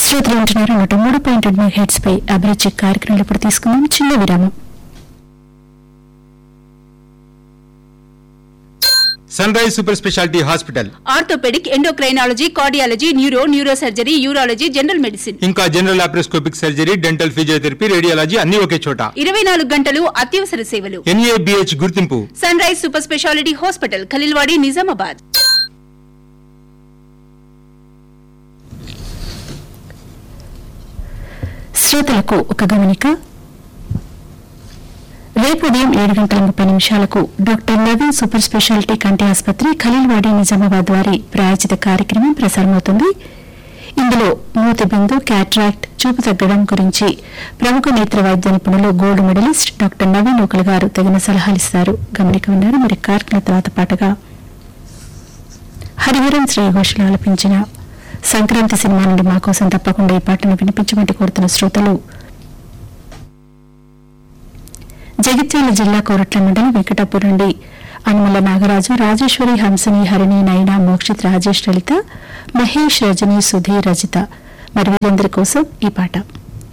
శ్రోతలు ఉంటున్నారు నూట మూడు పాయింట్ రెండు హెడ్స్ పై అభిరుచి కార్యక్రమంలో ఇప్పుడు తీసుకుందాం చిన్న విరామం Sunrise super speciality hospital orthopaedic endocrinology cardiology neuro neuro surgery urology general medicine ఇంకా general laparoscopic surgery dental physiotherapy radiology అన్ని ఒకే చోట ఇరవై నాలుగు గంటలు అత్యవసర సేవలు ఎన్ఏబిహెచ్ గుర్తింపు Sunrise super speciality hospital Khaleelwadi Nizamabad శ్రోతలకు ఒక గమనిక రేపు ఉదయం ఏడు గంటల ముప్పై నిమిషాలకు డాక్టర్ నవీన్ సూపర్ స్పెషాలిటీ కంటి ఆసుపత్రి ఖలీల్వాడి నిజామాబాద్ వారి ప్రాయోజిత కార్యక్రమం ప్రసారమవుతుంది ఇందులో మూతిబిందు క్యాట్రాక్ట్ చూపు తగ్గడం గురించి ప్రముఖ నేత్ర వైద్య నిపుణులు గోల్డ్ మెడలిస్ట్ డాక్టర్ నవీన్ ఒకలు గారు తగిన సలహాలిస్తారు గమనిక ఉన్నారు మరి కార్యక్రమం తర్వాత పాటగా హరిహరన్ శ్రీఘోషులు ఆలపించిన సంక్రాంతి సినిమా నుండి మా కోసం తప్పకుండా ఈ పాటను వినిపించమని కోరుతున్న శ్రోతలు జగిత్యాల జిల్లా కోరట్ల మండలం వెంకటాపూర్ నుండి అనుమల నాగరాజు రాజేశ్వరి హంసని హరిణి నయన మోక్షిత్ రాజేష్ లలిత మహేష్ రజని సుధీర్ రజిత మరి వీరందరి కోసం ఈ పాట